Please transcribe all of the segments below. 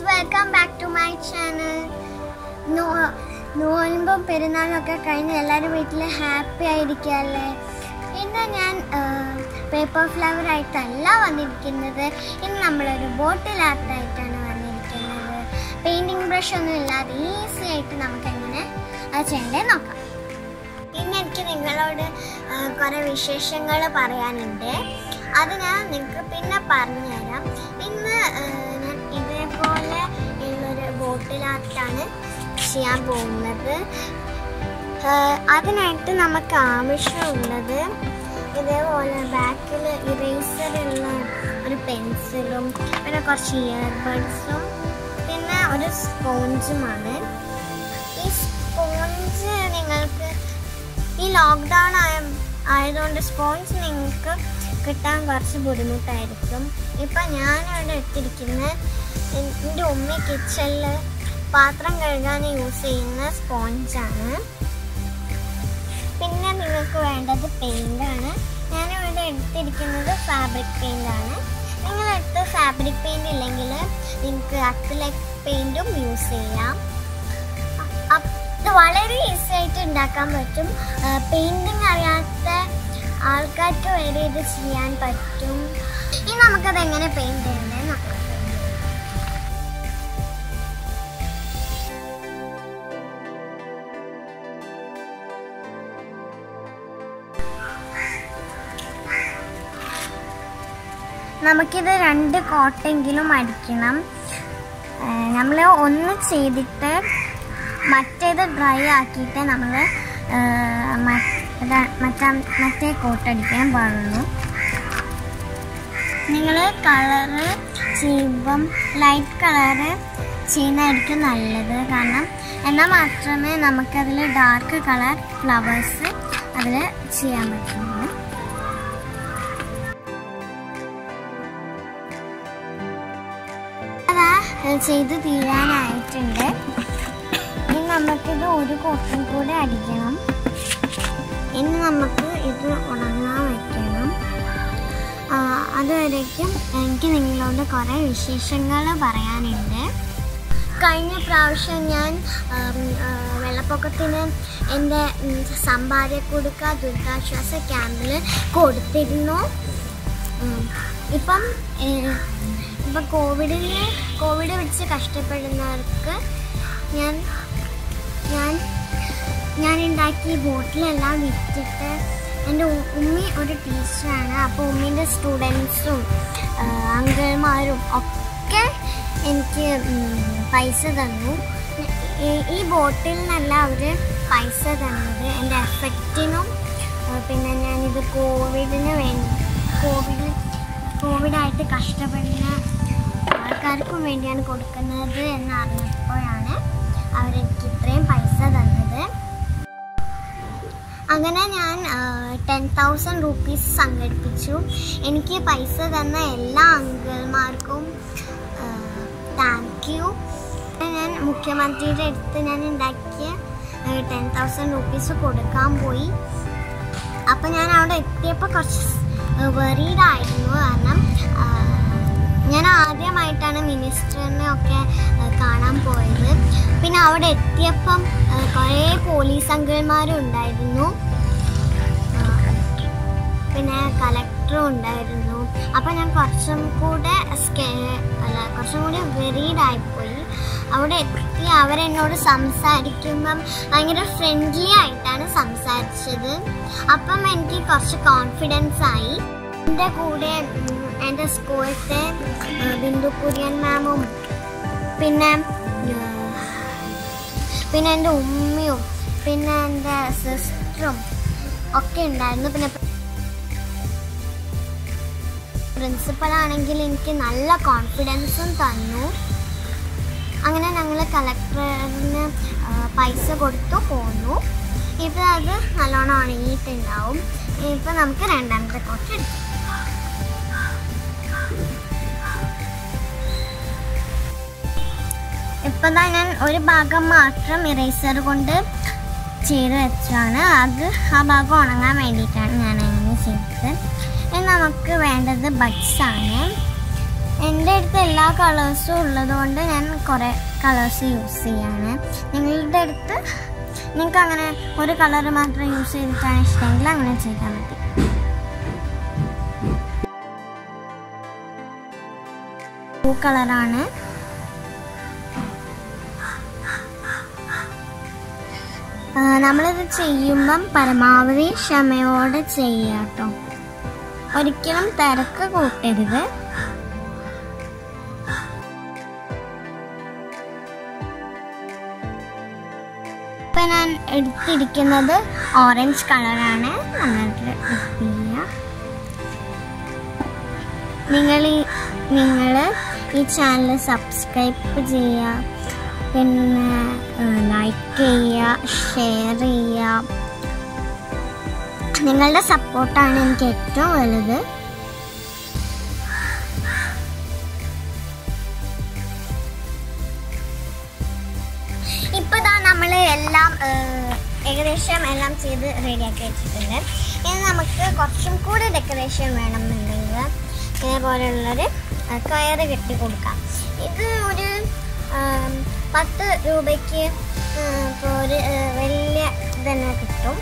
Welcome back to my channel നോയമ്പും പെരുന്നാളൊക്കെ കഴിഞ്ഞ് എല്ലാവരും വീട്ടിൽ ഹാപ്പി ആയിരിക്കുകയല്ലേ ഇന്ന് ഞാൻ പേപ്പർ ഫ്ലവർ ആയിട്ടല്ല വന്നിരിക്കുന്നത് ഇന്ന് നമ്മളൊരു ബോട്ടിൽ ആർട്ടായിട്ടാണ് വന്നിരിക്കുന്നത് പെയിൻറ്റിങ് ബ്രഷ് ഒന്നും ഇല്ലാതെ ഈസി ആയിട്ട് നമുക്ക് എങ്ങനെ അത് ചെയ്യേണ്ടത് നോക്കാം ഇന്ന് എനിക്ക് നിങ്ങളോട് കുറേ വിശേഷങ്ങൾ പറയാനുണ്ട് അത് ഞാൻ നിങ്ങൾക്ക് പിന്നെ പറഞ്ഞുതരാം ഇന്ന് ആ, ഞാൻ ഇതേപോലെ ഉള്ളൊരു ബോട്ടിലാർട്ടാണ് ചെയ്യാൻ പോകുന്നത് ആ, അതിനായിട്ട് നമുക്ക് ആവശ്യമുള്ളത് ഇതേപോലെ ബാക്കിൽ ഇറേസറുള്ള ഒരു പെൻസിലും പിന്നെ കുറച്ച് ഇയർബഡ്സും പിന്നെ ഒരു സ്പോഞ്ചുമാണ് ഈ സ്പോഞ്ച് നിങ്ങൾക്ക് ഈ ലോക്ക്ഡൗൺ ആയ ആയതുകൊണ്ട് സ്പോഞ്ച് നിങ്ങൾക്ക് കിട്ടാൻ കുറച്ച് ബുദ്ധിമുട്ടായിരിക്കും ഇപ്പം ഞാനിവിടെ എടുത്തിരിക്കുന്ന എൻ്റെ ഉമ്മ കിച്ചണിൽ പാത്രം കഴുകാൻ യൂസ് ചെയ്യുന്ന സ്പോഞ്ചാണ് പിന്നെ നിങ്ങൾക്ക് വേണ്ടത് പെയിൻ്റാണ് ഞാനിവിടെ എടുത്തിരിക്കുന്നത് ഫാബ്രിക് പെയിൻ്റാണ് നിങ്ങളെടുത്ത് ഫാബ്രിക് പെയിൻ്റ് ഇല്ലെങ്കിൽ നിങ്ങൾക്ക് അക്രിലിക് പെയിൻറ്റും യൂസ് ചെയ്യാം അപ്പ് ഇത് വളരെ ഈസി ആയിട്ട് ഉണ്ടാക്കാൻ പറ്റും പെയിന്റിങ് അറിയാത്ത ആൾക്കാർക്ക് വരെ ഇത് ചെയ്യാൻ പറ്റും ഇനി നമുക്കത് എങ്ങനെ പെയിന്റ് ചെയ്യണ്ടേ നോക്കാം നമുക്കിത് രണ്ട് കോട്ടെങ്കിലും അടിക്കണം നമ്മൾ ഒന്ന് ചെയ്തിട്ട് മറ്റേത് ഡ്രൈ ആക്കിയിട്ട് നമ്മൾ മറ്റേ മറ്റേ കോട്ട് അടിക്കാൻ പാടുള്ളൂ നിങ്ങൾ കളറ് ചെയ്യുമ്പം ലൈറ്റ് കളറ് ചെയ്യുന്നതായിരിക്കും നല്ലത് കാരണം എന്നാൽ മാത്രമേ നമുക്കതിൽ ഡാർക്ക് കളർ ഫ്ലവേഴ്സ് അതിൽ ചെയ്യാൻ പറ്റുള്ളൂ അതാ ചെയ്ത് തീരാനായിട്ടുണ്ട് ഇനി നമുക്കിത് ഒരു കോട്ടും കൂടെ അടിക്കണം ഇനി നമുക്ക് ഇത് ഉണങ്ങാൻ വയ്ക്കണം ആ, അതുവരേക്കും എനിക്ക് നിങ്ങളോട് കുറേ വിശേഷങ്ങൾ പറയാനുണ്ട് കഴിഞ്ഞ പ്രാവശ്യം ഞാൻ ആം, ആ, വെള്ളപ്പൊക്കത്തിന് എൻ്റെ ഉം, സമ്പാദ്യക്കുടുക്ക ദുരിതാശ്വാസ ക്യാമ്പിൽ കൊടുത്തിരുന്നു ഉം. ഇപ്പം ഏഹ്, ഇപ്പം കോവിഡിന് കോവിഡ് പിടിച്ച് കഷ്ടപ്പെടുന്നവർക്ക് ഞാൻ ഞാൻ ഞാൻ ഉണ്ടാക്കിയ ബോട്ടിലെല്ലാം വിറ്റിട്ട് എൻ്റെ ഉ- ഉമ്മി ഒരു ടീച്ചറാണ് അപ്പോൾ ഉമ്മീൻ്റെ സ്റ്റുഡൻസും അങ്കിൾമാരും ഒക്കെ എനിക്ക് ഉം, പൈസ തന്നു ഈ- ഈ ബോട്ടിൽ നിന്നല്ല അവർ പൈസ തന്നത് എൻ്റെ എഫക്റ്റിനും ആ, പിന്നെ ഞാനിത് കോവിഡിന് വേണ്ടി കോവിഡ് കോവിഡായിട്ട് കഷ്ടപ്പെടുന്ന ആൾക്കാർക്കും വേണ്ടിയാണ് കൊടുക്കുന്നത് എന്ന് അറിഞ്ഞപ്പോഴാണ് അവരെനിക്ക് ഇത്രയും പൈസ തന്നത് അങ്ങനെ ഞാൻ ടെൻ തൗസൻഡ് റുപ്പീസ് സംഘടിപ്പിച്ചു എനിക്ക് പൈസ തന്ന എല്ലാ അങ്കിൾമാർക്കും താങ്ക് യു ഞാൻ മുഖ്യമന്ത്രിയുടെ അടുത്ത് ഞാൻ ഉണ്ടാക്കിയ ടെൻ തൗസൻഡ് റുപ്പീസ് കൊടുക്കാൻ പോയി അപ്പം ഞാൻ അവിടെ എത്തിയപ്പോൾ കുറച്ച് വെറീഡ് ആയിരുന്നു കാരണം ആ, ഞാൻ ആദ്യമായിട്ടാണ് മിനിസ്റ്ററിനെ ഒക്കെ ആ, കാണാൻ പോയത് പിന്നെ അവിടെ എത്തിയപ്പം ആ, കുറേ പോലീസ് അങ്കിൾമാരും ഉണ്ടായിരുന്നു ആ, പിന്നെ കലക്ടറും ഉണ്ടായിരുന്നു അപ്പം ഞാൻ കുറച്ചും കൂടെ സ്കേ അല്ല കുറച്ചും കൂടി വെറീഡ് ആയിപ്പോയി അവിടെ എത്തി അവരെന്നോട് സംസാരിക്കുമ്പം ഭയങ്കര ഫ്രണ്ട്ലി ആയിട്ടാണ് സംസാരിച്ചത് അപ്പം എനിക്ക് കുറച്ച് കോൺഫിഡൻസ് ആയി എൻ്റെ കൂടെ ഉം, എൻ്റെ സ്കൂളത്തെ ആ, ബിന്ദു കുര്യൻ മാമും പിന്നെ ആ, പിന്നെ എൻ്റെ ഉമ്മയും പിന്നെ എൻ്റെ സിസ്റ്ററും ഒക്കെ ഉണ്ടായിരുന്നു പിന്നെ പ്രിൻസിപ്പൽ ആണെങ്കിൽ എനിക്ക് നല്ല കോൺഫിഡൻസും തന്നു അങ്ങനെ ഞങ്ങൾ കളക്ടറിന് ആ, പൈസ കൊടുത്തു പോന്നു ഇപ്പം അത് നല്ലോണം ഉണങ്ങിയിട്ടുണ്ടാവും ഇപ്പം നമുക്ക് രണ്ടാമത്തെ കോട്ട് എടുക്കാം ഇപ്പം തന്നെ ഞാൻ ഒരു ഭാഗം മാത്രം ഇറേസർ കൊണ്ട് ചെയ്ത് വെച്ചാണ് അത് ആ ഭാഗം ഉണങ്ങാൻ വേണ്ടിയിട്ടാണ് ഞാൻ അങ്ങനെ ചെയ്തത് ഇനി നമുക്ക് വേണ്ടത് ബഡ്സ് ആണ് എൻ്റെ അടുത്ത് എല്ലാ കളേഴ്സും ഉള്ളതുകൊണ്ട് ഞാൻ കുറേ കളേഴ്സ് യൂസ് ചെയ്യാണ് നിങ്ങളുടെ അടുത്ത് നിങ്ങൾക്ക് അങ്ങനെ ഒരു കളർ മാത്രം യൂസ് ചെയ്തിട്ടാണ് ഇഷ്ടമെങ്കിൽ അങ്ങനെ ചെയ്താൽ മതി ബ്ലൂ കളറാണ് ആ, നമ്മളിത് ചെയ്യുമ്പം പരമാവധി ക്ഷമയോടെ ചെയ്യുക കേട്ടോ ഒരിക്കലും തിരക്ക് കൂട്ടരുത് ഇപ്പൊ ഞാൻ എടുത്തിരിക്കുന്നത് ഓറഞ്ച് കളറാണ് നന്നായിട്ട് ഡിപ്പ് ചെയ്യുക നിങ്ങൾ ഈ നിങ്ങൾ ഈ ചാനൽ സബ്സ്ക്രൈബ് ചെയ്യുക പിന്നെ ലൈക്ക് ചെയ്യുക ഷെയർ ചെയ്യുക നിങ്ങളുടെ സപ്പോർട്ടാണ് എനിക്ക് ഏറ്റവും വലുത് ഇപ്പൊ ദാ നമ്മൾ എല്ലാം ഏഹ്, ഏകദേശം എല്ലാം ചെയ്ത് റെഡിയാക്കി വെച്ചിട്ടുണ്ട് ഇനി നമുക്ക് കുറച്ചും കൂടി ഡെക്കറേഷൻ വേണമെന്നുണ്ടെങ്കിൽ ഇതേപോലെയുള്ളൊരു ഏഹ്, കയറ് കെട്ടി കൊടുക്കാം ഇത് ഒരു ആം, പത്ത് രൂപയ്ക്ക് ഇപ്പോൾ ഒരു ഏഹ്, വലിയ ഇതന്നെ കിട്ടും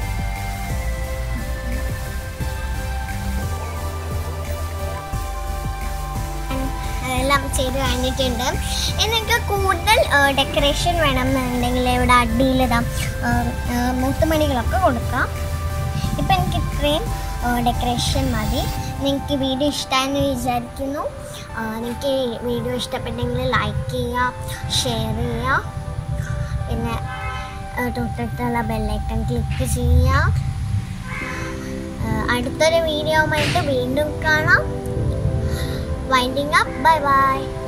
എല്ലാം ചെയ്ത് കഴിഞ്ഞിട്ടുണ്ട് ഇനി നിങ്ങൾക്ക് കൂടുതൽ ഡെക്കറേഷൻ വേണമെന്നുണ്ടെങ്കിൽ ഇവിടെ അടിയിലിടാം മുത്തുമണികളൊക്കെ കൊടുക്കാം ഇപ്പം എനിക്ക് ഇത്രയും ഡെക്കറേഷൻ മതി നിങ്ങൾക്ക് വീഡിയോ ഇഷ്ടമായെന്ന് വിചാരിക്കുന്നു ആ, നിങ്ങൾക്ക് ഈ വീഡിയോ ഇഷ്ടപ്പെട്ടെങ്കിൽ ലൈക്ക് ചെയ്യുക ഷെയർ ചെയ്യുക പിന്നെ ആ, തൊട്ടടുത്തുള്ള ബെല്ലൈക്കൺ ക്ലിക്ക് ചെയ്യുക ആ, അടുത്തൊരു വീഡിയോവുമായിട്ട് വീണ്ടും കാണാം വൈൻഡിങ് അപ്പ് ബൈ ബൈ